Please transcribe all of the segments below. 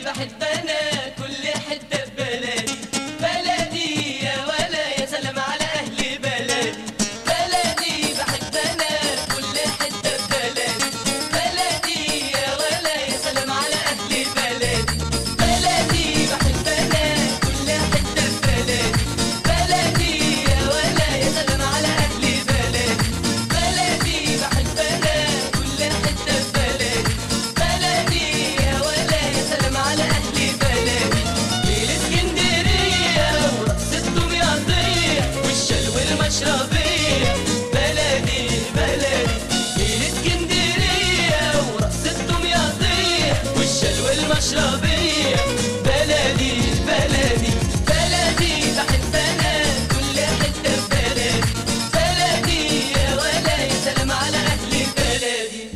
بحب انا كل حته في بلدي بلدي يا ولا يا سلام على اهل بلدي بلدي بحب انا كل حته في بلدي بلدي يا ولا يا سلام على اهل بلدي بلدي بحب انا كل حته في بلدي بلدي يا ولا يا سلام على اهل بلدي بلدي بحب انا كل حته في بلدي بلدي يا ولا يا سلام على اهل بلدي الاسكندريه ورقص الدمياطيه والشلو المشربيه بلدي بلدي الاسكندريه ورقص الدمياطيه والشلو المشربيه بلدي بلدي بلدي بحب انا كل حته في بلدي بلدي يا ولا يا سلام على اهل بلدي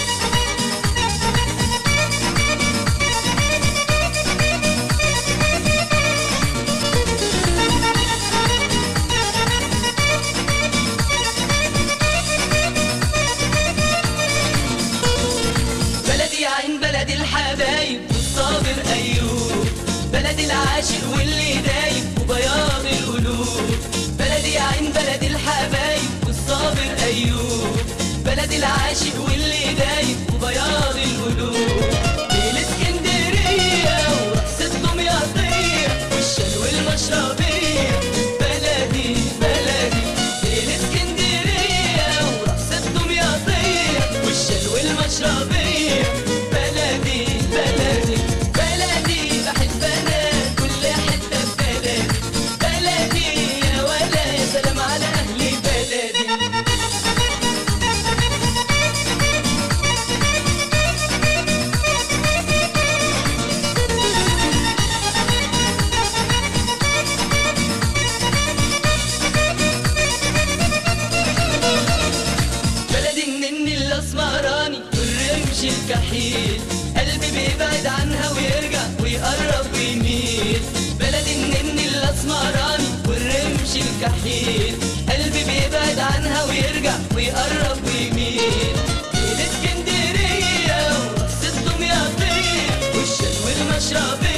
بلدي عين بلد الحبايب والصابر أيوب بلد العاشق واللي دايب وبياض القلوب بلدي عين بلد الحبايب والصابر أيوب بلد العاشق واللي دايب وبياض القلوب الإسكندرية ورقص الدمياطية والشلو المشربية بلدي بلدي الإسكندرية ورقص الدمياطية والشلو المشربية بلدي بلدي بلدي بحب أنا كل حتة في بلدي بلدي يا ولا يا سلام على أهل بلدي بلدي النن الاسمراني والرمش الكحيل قلبي بيبعد عنها ويرجع ويقرب ويميل بلدي النن الاسمراني والرمش الكحيل قلبي بيبعد عنها ويرجع ويقرب ويميل الاسكندريه ورقص الدمياطيه والشلو المشربيه